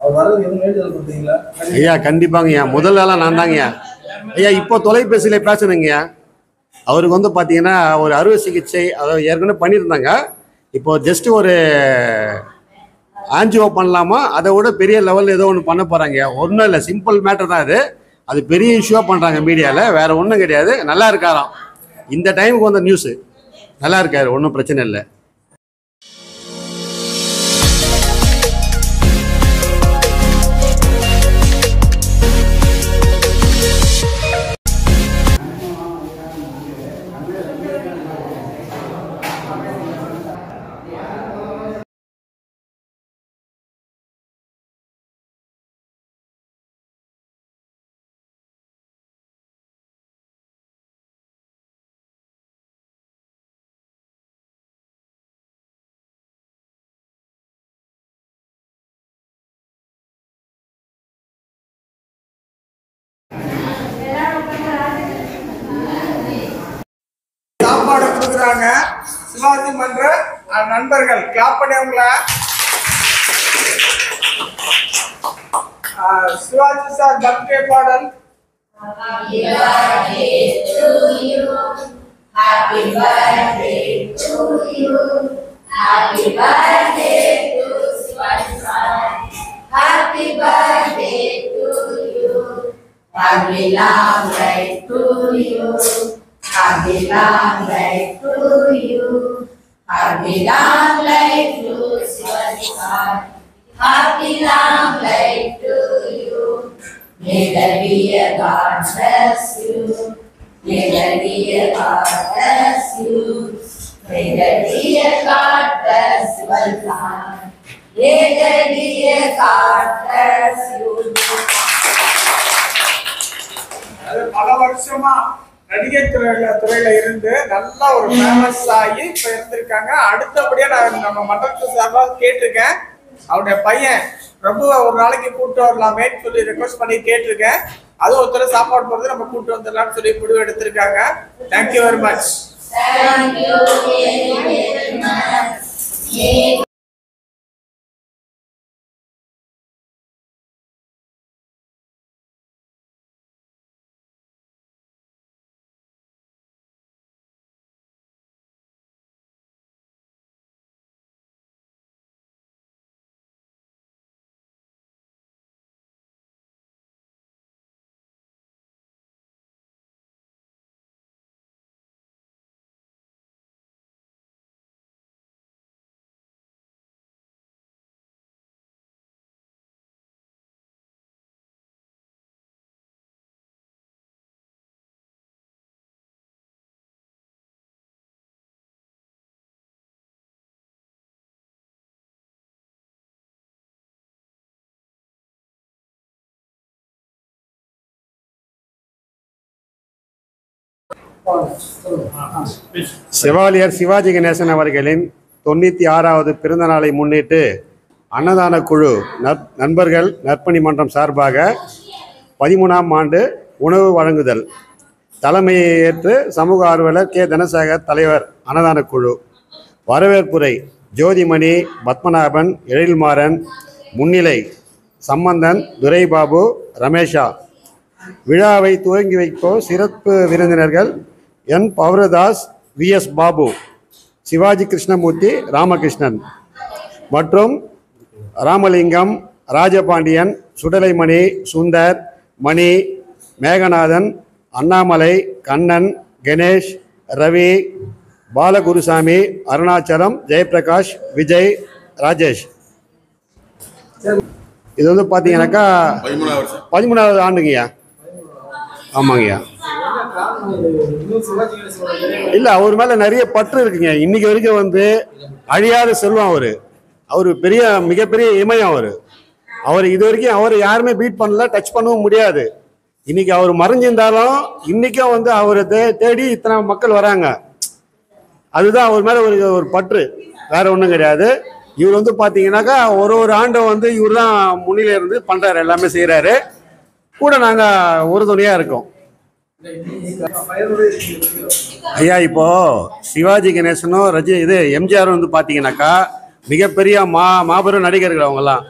அவர் வரது எதுவும் வேண்டுதல் கொடுத்தீங்களா ஐயா கண்டிப்பாங்கய்யா முதல் வேலை நான் தாங்கய்யா ஐயா இப்போ தொலைபேசியில பேசணுங்கய்யா அவருக்கு வந்து பார்த்தீங்கன்னா ஒரு அறுவை சிகிச்சை அதை ஏற்கனவே பண்ணியிருந்தாங்க இப்போ ஜஸ்ட் ஒரு ஆன்ஜிஓ பண்ணலாமா அதை விட பெரிய லெவலில் ஏதோ ஒன்று பண்ண போகிறாங்க ஒன்றும் இல்லை சிம்பிள் மேட்டர் தான் அது அது பெரிய இஷ்யூவாக பண்ணுறாங்க மீடியாவில் வேற ஒன்றும் கிடையாது நல்லா இருக்காராம் இந்த டைமுக்கு வந்த நியூஸு நல்லா இருக்காரு ஒன்றும் பிரச்சனை இல்லை சாப்பாடு கொடுக்குறாங்க சிவாஜி மன்ற அஹ், நண்பர்கள் கிளாப் பண்ணி அவங்கள அஹ், சிவாஜி சார் பர்த்டே பாடல் Happy birthday to you. Happy long life to you. Happy long life to you. Happy long life to Shivaji Happy long life to you. May the dear God bless you. May the dear God bless you. May the dear God bless your son. May the dear God bless you. அது பல வருஷமா நடிகை துறையில துறையில இருந்து நல்ல ஒரு famous ஆகி இப்ப இருந்திருக்காங்க அடுத்தபடியா நான் நம்ம மன்றத்து சார்பாக கேட்டிருக்கேன் அவருடைய பையன் பிரபுவை ஒரு நாளைக்கு கூப்பிட்டு வரலாமேன்னு சொல்லி ரெக்வஸ்ட் பண்ணி கேட்டிருக்கேன் அதுவும் ஒருத்தர் சாப்பாடு போறது நம்ம கூப்பிட்டு வந்துடலாம்னு சொல்லி முடிவு எடுத்திருக்காங்க thank you very much Thank you very, very much. May chevalier Sivaji Ganesan அவர்களின் தொண்ணூற்றி ஆறாவது பிறந்த நாளை முன்னிட்டு அன்னதான குழு நற் நண்பர்கள் நற்பணி மன்றம் சார்பாக பதிமூணாம் ஆண்டு உணவு வழங்குதல் தலைமையை ஏற்று சமூக ஆர்வலர் கே தனசேகர் தலைவர் அன்னதான குழு வரவேற்புரை ஜோதிமணி பத்மநாபன் எழில்மாறன் முன்னிலை சம்பந்தன் துரைபாபு ரமேஷா விழாவை துவங்கி வைப்போர் சிறப்பு விருந்தினர்கள் N Bavaradas V S Babu Sivaji Krishnamoorthy Ramakrishnan மற்றும் ராமலிங்கம் ராஜபாண்டியன் சுடலைமணி சுந்தர் மணி மேகநாதன் அண்ணாமலை கண்ணன் கணேஷ் ரவி பாலகுருசாமி அருணாச்சலம் ஜெயபிரகாஷ் விஜய் ராஜேஷ் இது வந்து பார்த்தீங்கன்னாக்கா பதிமூணாவது ஆண்டுங்கய்யா ஆமாங்கய்யா இன்னும் சிவாஜி கணேசனோட நினைவு இல்ல அவர் மேல நிறைய பற்று இருக்குங்க இன்னைக்கு வரைக்கும் வந்து அழியாத செல்வம் அவரு அவரு பெரிய மிகப்பெரிய இமயம் அவரு அவர் இது வரைக்கும் அவர் யாருமே பீட் பண்ணல டச் பண்ணவும் முடியாது இன்னைக்கு அவர் மறைஞ்சிருந்தாலும் இன்னைக்கும் வந்து அவரை தே- தேடி இத்தனை மக்கள் வராங்க அதுதான் அவர் மேல ஒரு ஒரு பற்று வேற ஒன்றும் கிடையாது இவர் வந்து பாத்தீங்கன்னாக்கா ஒரு ஒரு ஆண்டும் வந்து இவர் தான் முன்னிலை இருந்து பண்றாரு எல்லாமே செய்றாரு கூட நாங்க உறுதுணையா இருக்கோம் பயனுடைய இருக்கிறோம். ஐயா இப்போ சிவாஜி கணேசனும் ரஜி இது எம்ஜிஆர் வந்து பார்த்தீங்கன்னாக்கா மிகப்பெரிய மா மாபெரும் நடிகர்கள் அவங்கெல்லாம்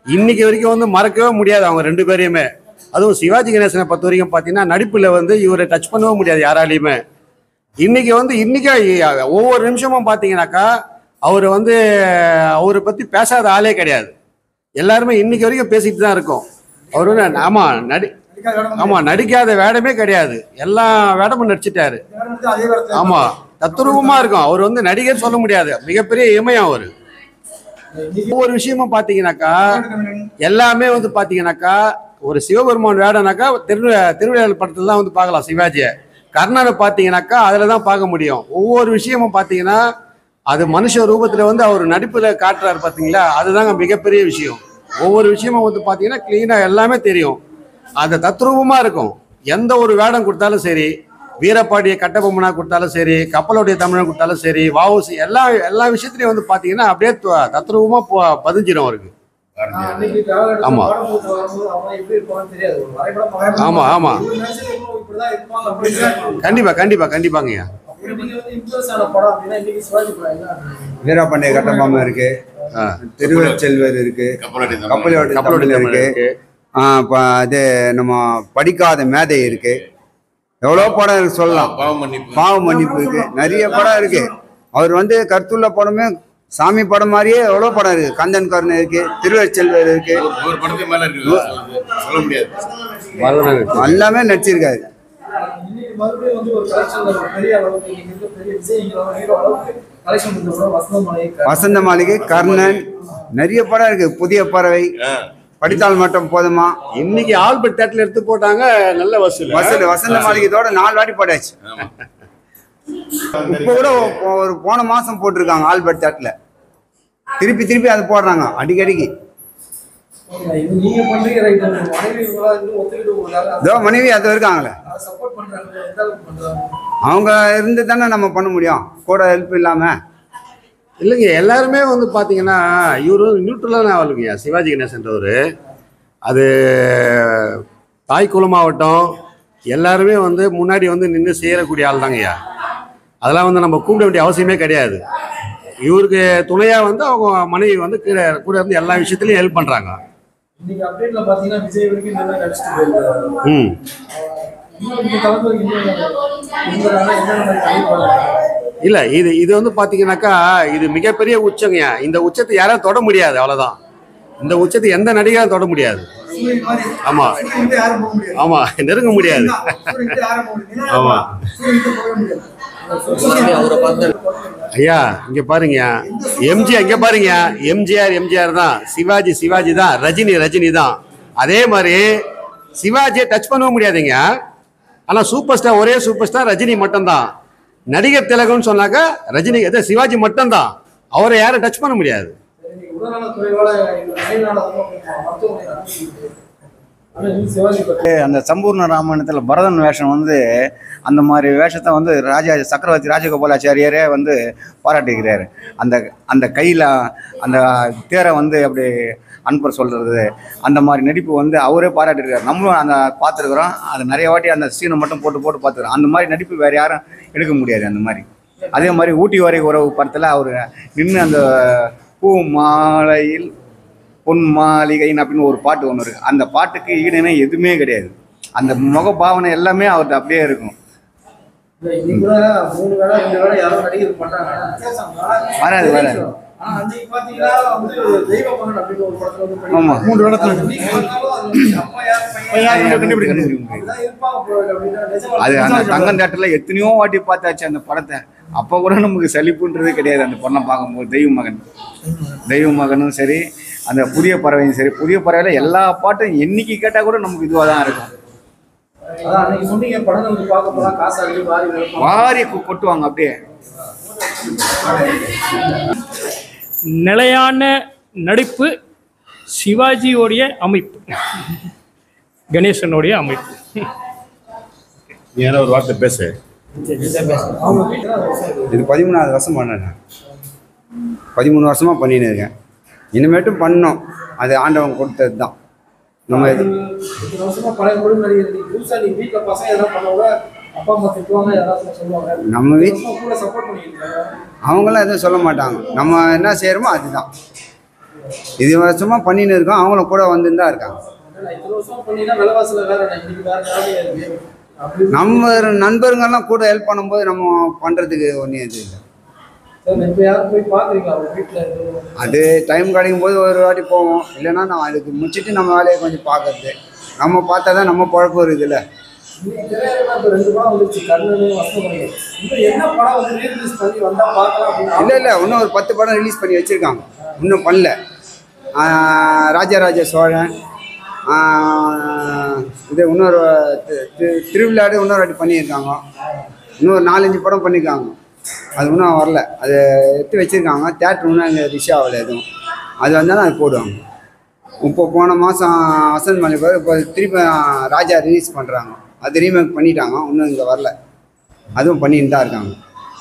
இன்னைக்கு வரைக்கும் வந்து மறக்கவே முடியாது அவங்க ரெண்டு பேரையுமே அதுவும் சிவாஜி கணேசனை பொறுத்த வரைக்கும் பார்த்தீங்கன்னா நடிப்பில் வந்து இவரை டச் பண்ணவே முடியாது யாராலையுமே இன்னைக்கு வந்து இன்னைக்கு ஒவ்வொரு நிமிஷமும் பார்த்தீங்கன்னாக்கா அவர் வந்து அவரை பற்றி பேசாத ஆளே கிடையாது எல்லாருமே இன்னைக்கு வரைக்கும் பேசிட்டு தான் இருக்கோம் அவர் வந்து ஆமாம் நடி ஆமாம் நடிக்காத வேடமே கிடையாது எல்லா வேடமும் நடிச்சிட்டாரு அதே வார்த்தை ஆமா தத்துரூபமா இருக்கும் அவர் வந்து நடிகர் சொல்ல முடியாது மிகப்பெரிய இமயம் அவர் ஒவ்வொரு விஷயமும் பாத்தீங்கன்னாக்கா எல்லாமே வந்து பாத்தீங்கன்னாக்கா ஒரு சிவபெருமான் வேடனாக்கா திரு திருவிழா படத்துல தான் வந்து பார்க்கலாம் சிவாஜியை கர்ணனை பார்த்தீங்கன்னாக்கா அதில் தான் பார்க்க முடியும் ஒவ்வொரு விஷயமும் பார்த்தீங்கன்னா அது மனுஷ ரூபத்தில் வந்து அவர் நடிப்பில் காட்டுறாரு பார்த்தீங்களா அதுதாங்க மிகப்பெரிய விஷயம் ஒவ்வொரு விஷயமும் வந்து பார்த்தீங்கன்னா க்ளீனாக எல்லாமே தெரியும் அந்த தத்ரூபமாக இருக்கும் எந்த ஒரு வேடம் கொடுத்தாலும் சரி வீரப்பாடிய கட்டபொம்மனா கொடுத்தாலும் சரி கப்பலுடைய தமிழன் கொடுத்தாலும் சரி வாவுசி எல்லா எல்லா விஷயத்துலையும் வந்து பார்த்தீங்கன்னா அப்படியே து- தத்ரூபமா ப- பதிஞ்சிடும் அவருக்கு நான் அன்னைக்கு காலகட்டத்துல ஆமா. படம் போட்டு வரும்போது அவங்க எப்படி இருப்பாங்கன்னு தெரியாது ஒரு வரைபடம் வரைபடம் ஆமா, ஆமா. இவரு நினைச்சிருக்கோம் இப்படிதான் இருப்பாங்க அப்படின்னு கண்டிப்பா கண்டிப்பா கண்டிப்பாங்கய்யா அப்படி நீங்க வந்து இன்ஃபுளுஸ் ஆன படம் அப்படின்னா இன்னைக்கு சிவாஜி படம் என்ன அப்படின்னு வீராபாண்டிய கட்டபொம்மை இருக்கு ஆ. திருவள்ளுவர் இருக்கு கப்பலோட்டி கப்பலோட்டி கப்பலோட தமிழ் தமிழ் இருக்கு இருக்கு ஆ, ப- இது நம்ம படிக்காத மேதை இருக்கு எவ்வளோ படம் இருக்கு சொல்லலாம் பாவம் மன்னிப்பு பாவ மன்னிப்பு இருக்கு நிறைய படம் இருக்கு அவர் வந்து கருத்துள்ள படமே சாமி படம் மாதிரியே எவ்வளோ படம் இருக்கு கந்தன் கருணை இருக்கு திருவச்செல்வர் இருக்கு ஒவ்வொரு படத்தையும் மேல இருக்கு சொல்ல முடியாது வரலாறு இருக்கு. எல்லாமே நடிச்சிருக்காரு இன்னைக்கு மறுபடியும் வந்து ஒரு கலெக்ஷன் ஒரு பெரிய அளவுக்கு இன்னைக்கு இருக்க பெரிய விஜய் ஹீரோ அளவுக்கு கலெக்ஷன் கொடுத்த படம் வசந்தமலை வசந்த மாளிகை கர்ணன் நிறைய படம் இருக்கு புதிய பறவை படித்தால் மட்டும் போதுமா இன்னைக்கு ஆல்பர்ட் தேட்டர்ல எடுத்து போட்டாங்க நல்ல வசூல் வசூல் வசந்த மாளிகைத்தோட நாலு வாட்டி படாச்சு இப்போ கூட ஒ- ஒரு போன மாசம் போட்டிருக்காங்க ஆல்பர்ட் தேட்ல திருப்பி திருப்பி அதை போடுறாங்க அடிக்கடிக்கு இது நீங்க பண்றீங்க ரைட் மனைவி இவங்களா இன்னும் ஒத்துக்கிட்டு போகிறாங்க இதோ மனைவி அது இருக்காங்களே சப்போர்ட் பண்றாங்க எந்த அளவுக்கு பண்றாங்க அவங்க இருந்து தானே நம்ம பண்ண முடியும் கூட ஹெல்ப் இல்லாம இல்லைங்க எல்லாருமே வந்து பார்த்தீங்கன்னா இவர் வந்து நியூட்ரலான ஆளுங்கய்யா சிவாஜி கணேசன்றவர் அது தாய் குலமாகட்டும் எல்லாருமே வந்து முன்னாடி வந்து நின்று செய்யக்கூடிய ஆள் தாங்கய்யா அதெல்லாம் வந்து நம்ம கூப்பிட வேண்டிய அவசியமே கிடையாது இவருக்கு துணையாக வந்து அவங்க மனைவி வந்து கீழே கூட இருந்து எல்லா விஷயத்துலையும் ஹெல்ப் பண்ணுறாங்க இன்னைக்கு அப்டேட்ல பாத்தீங்கன்னா விஜய் வரைக்கும் நல்லா நடிச்சுட்டு போயிருக்காரு ம் இன்னும் இந்த தலைமுறைக்கு இன்னும் இந்த என்னென்ன மாதிரி பண்ணிருப்பாங்க இல்லை இது இது வந்து பார்த்தீங்கன்னாக்கா இது மிகப்பெரிய உச்சங்கய்யா இந்த உச்சத்தை யாரும் தொட முடியாது அவ்வளோதான் இந்த உச்சத்தை எந்த நடிகரும் தொட முடியாது சூரியன் மாதிரி ஆமாம் சூரியன் கிட்ட யாரும் போக முடியாது ஆமாம் நெருங்க முடியாது சூரியன் கிட்ட யாரும் போக முடியாது ஆமா. சூரியன் கிட்ட போக முடியாது ஐயா இங்க பாருங்க எம்ஜிஆர் இங்க பாருங்க எம்ஜிஆர் எம்ஜிஆர் தான் சிவாஜி சிவாஜி தான் ரஜினி ரஜினி தான் அதே மாதிரி சிவாஜியை டச் பண்ணவும் முடியாதுங்க ஆனா சூப்பர் ஸ்டார் ஒரே சூப்பர் ஸ்டார் ரஜினி மட்டும்தான் நடிகர் திலகம்னு சொன்னாக்கா ரஜினி இது சிவாஜி மட்டும்தான் அவரை யாரும் டச் பண்ண முடியாது இன்னைக்கு உடல்நல குறைவால நோயினால வந்து மருத்துவமனை அனுமதிக்குது ஆனா நீ சிவாஜி பத்தி அந்த சம்பூர்ண ராமாயணத்தில் பரதன் வேஷம் வந்து அந்த மாதிரி வேஷத்தை வந்து ராஜா சக்கரவர்த்தி ராஜகோபாலாச்சாரியாரே வந்து பாராட்டிக்கிறாரு அந்த அந்த கையில் அந்த தேரை வந்து அப்படி அன்பர் சொல்கிறது அந்த மாதிரி நடிப்பு வந்து அவரே பாராட்டியிருக்காரு நம்மளும் அந்த பார்த்துருக்குறோம் அது நிறைய வாட்டி அந்த சீனை மட்டும் போட்டு போட்டு பார்த்துருக்கோம் அந்த மாதிரி நடிப்பு வேறு யாரும் எடுக்க முடியாது அந்த மாதிரி அதே மாதிரி ஊட்டி வரை உறவு படத்தில் அவர் நின்று அந்த பூ மாலையில் பொன் மாளிகைன்னு அப்படின்னு ஒரு பாட்டு ஒன்று இருக்குது அந்த பாட்டுக்கு ஈடுனே எதுவுமே கிடையாது அந்த முக பாவனை எல்லாமே அவர்கிட்ட அப்படியே இருக்கும் இல்ல, இன்னைக்கு கூட மூணு வேளை ரெண்டு வேளை யாரோ நடிகர் பண்றாங்க வராது, வராது. ஆனா அன்னைக்கு பாத்தீங்கன்னா வந்து தெய்வ மகன் அப்படின்னு ஒரு படத்துல வந்து பண்ணி- ஆமா. மூன்று வேடத்துல இன்னைக்கு பார்த்தாலும் அது வந்து அப்பா யார் பையன் யார் கண்டுபிடிக்க முடியாது. அப்படிதான் இருப்பாங்க bro, அப்படின்னா நிஜமா அது அந்த தங்கம் தேட்டரில் எத்தனையோ வாட்டி பார்த்தாச்சு அந்த படத்தை அப்போ கூட நமக்கு சலிப்புன்றது கிடையாது அந்த படம் பார்க்கும்போது தெய்வ மகன் தெய்வ மகனும் சரி அந்த புதிய பறவையும் சரி புதிய பறவையில் எல்லா பாட்டும் என்னைக்கு கேட்டால் கூட நமக்கு இதுவாக தான் இருக்கும் அதான் அன்னைக்கு சொன்னீங்க படம் வந்து பார்க்க போனா காசு அள்ளி வாரி வைப்பாங்க. வாரி கொ- கொட்டுவாங்க அப்படியே நிலையான நடிப்பு சிவாஜியோடைய அமைப்பு கணேசனுடைய அமைப்பு நீ ஏதோ ஒரு வார்த்தை பேசு அவங்க வீட்டுல ஒரு சைடு இது பதிமூணாவது வருஷம் பண்ணேன் நான். பதிமூணு வருஷமா பண்ணின்னு இருக்கேன் இனிமேட்டும் பண்ணோம் அது ஆண்டவன் கொடுத்தது தான் நம்ம இது இத்தனை வருஷமா பழைய மொழி நடிகர் நீ புதுசா நீ வீட்டுல பசங்க எதாவது பண்ண கூட அப்பா அம்மா திட்டுவாங்க யாராவது சொல்லுவாங்க நம்ம வீட் வருஷமா கூட சப்போர்ட் பண்ணிட்டு இருக்காங்க அவங்களாம் எதுவும் சொல்ல மாட்டாங்க நம்ம என்ன செய்யறோமோ அதுதான் இது வருஷமாக பண்ணின்னு இருக்கோம் அவங்களும் கூட வந்துன்னு தான் இருக்காங்க நான் இத்தனை வருஷம் பண்ணீங்கன்னா விலைவாசியில் வேற நான் இன்னைக்கு வேற நிலைமையா இருக்கு அப்படி நம்ம நண்பருங்கெல்லாம் கூட ஹெல்ப் பண்ணும்போது நம்ம பண்ணுறதுக்கு ஒன்றும் இது இல்லை சார் இப்போ யாரும் போய் பார்க்குறீங்களா அவங்க வீட்டில் எதுவும் அது டைம் கிடைக்கும் போது ஒரு வாட்டி போவோம் இல்லைன்னா நான் அதுக்கு முடிச்சுட்டு நம்ம வேலையை கொஞ்சம் பார்க்கறது நம்ம பார்த்தா தான் நம்ம பழக்கம் இருக்குதுல்ல இன்னைக்கு திரையரங்குல இப்போ ரெண்டு படம் வந்துருச்சு கர்ணனு வசனமணி இன்னும் என்ன படம் வந்து ரீரிலீஸ் பண்ணி வந்தா பார்க்கலாம் அப்படின்னு இல்லை இல்லை இன்னும் ஒரு பத்து படம் ரிலீஸ் பண்ணி வச்சுருக்காங்க இன்னும் பண்ணல ஆஹ் ராஜராஜ சோழன் ஆஹ் இது இன்னொரு தி- தி- திருவிளையாடு இன்னொரு வாட்டி பண்ணியிருக்காங்க இன்னும் நாலஞ்சு படம் பண்ணியிருக்காங்க அது இன்னும் வரல அது எடுத்து வச்சுருக்காங்க தேட்டர் இன்னும் இங்கே ரிஷ் ஆகலை எதுவும் அது வந்தாலும் அது போடுவாங்க இப்போ போன மாதம் வசந்த் மலை பேர் இப்போ திருப்பி ராஜா ரிலீஸ் பண்ணுறாங்க அது ரீமேக் பண்ணிட்டாங்க இன்னும் இங்கே வரல அதுவும் பண்ணிட்டு தான் இருக்காங்க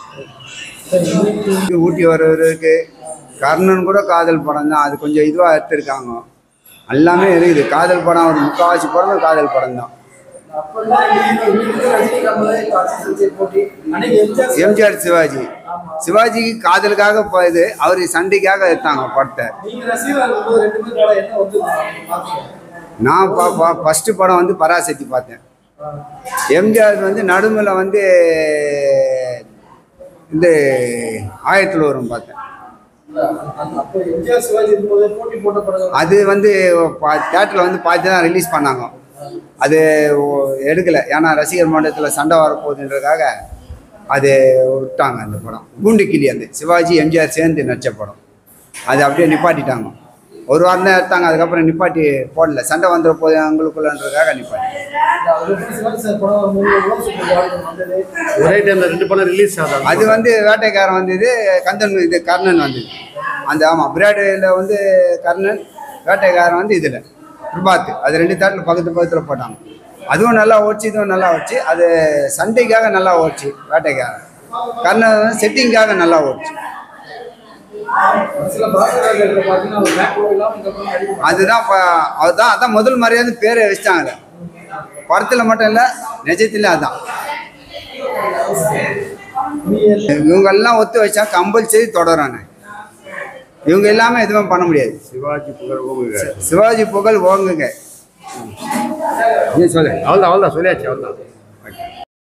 இங்க ஊட்டி வரவருக்கு கர்ணன் கூட காதல் படம் தான் அது கொஞ்சம் இதுவாக எடுத்திருக்காங்க எல்லாமே இருக்குது காதல் படம் ஒரு முக்கால்வாசி படம் காதல் படம் தான் அப்பெல்லாம் இன்னைக்கு இன்னைக்கு ரஜினிகாந்த் தான் இப்போ அஜித் விஜய் போட்டி அன்னைக்கு எம்ஜிஆர் எம்ஜிஆர் சிவாஜி சிவாஜிக்கு காதலுக்காக ப- இது அவர் சண்டைக்காக எடுத்தாங்க படத்தை நீங்க ரசிகராக இருக்கும்போது ரெண்டு பேரும் படம் என்ன வந்து பார்த்தீங்க நான் பா பா ஃபஸ்ட்டு படம் வந்து பராசக்தி பார்த்தேன் எம்ஜிஆர் வந்து நடுமில் வந்து இந்த ஆயிரத்தில் வரும் பார்த்தேன் அப்போ எம்ஜிஆர் சிவாஜி இருக்கும்போது போட்டி போட்ட படம் அது வந்து தேட்டரில் வந்து பார்த்து தான் ரிலீஸ் பண்ணாங்க அது ஓ- எடுக்கலை ஏன்னா ரசிகர் மன்றத்தில் சண்டை வரப்போகுதுன்றதுக்காக அது விட்டாங்க அந்த படம் கூண்டு கிளி அந்த சிவாஜி எம்ஜிஆர் சேர்ந்து நடிச்ச படம் அது அப்படியே நிப்பாட்டிட்டாங்க ஒரு வாரம் தான் எடுத்தாங்க அதுக்கப்புறம் நிப்பாட்டி போடல சண்டை வந்துட போது அவங்களுக்குள்ளன்றதுக்காக நிப்பாட்டி அதுக்கப்புறம் சிவாஜி சார் படம் வரும்போது உலகம் சுற்று வாழ்க்கை வந்தது ஒரே டைம்ல ரெண்டு படம் ரிலீஸ் ஆகுது அது வந்து வேட்டைக்காரன் வந்தது கந்தன் இது கர்ணன் வந்தது அந்த ஆமாம் பிராடில் வந்து கர்ணன் வேட்டைக்காரன் வந்து இதில் பிரபாத் அது ரெண்டு தேட்டரில் பக்கத்து பக்கத்தில் போட்டாங்க அதுவும் நல்லா ஓடிச்சு இதுவும் நல்லா ஓடிச்சு அது சண்டைக்காக நல்லா ஓடிச்சு வேட்டைக்காரன் கர்ணன் வந்து செட்டிங்காக நல்லா ஓடிச்சு சில பாரதிராஜர்கள் பார்த்தீங்கன்னா ஒரு பேக் இல்லாமல் இதுக்கப்புறம் நடிக்க அதுதான் இப்போ அதுதான் அதான் முதல் மரியாதை பேரை வச்சிட்டாங்க படத்தில் மட்டும் இல்லை நிஜத்தில் அதான் இவங்கெல்லாம் ஒத்து வச்சா கம்பல்சரி தொடரானே இவங்க எல்லாமே எதுவும் பண்ண முடியாது சிவாஜி புகழ் ஓங்குங்க சிவாஜி புகழ் ஓங்குங்க நீ சொல்லு அவ்வளோதான் அவ்வளோதான் சொல்லியாச்சு அவ்வளோதான்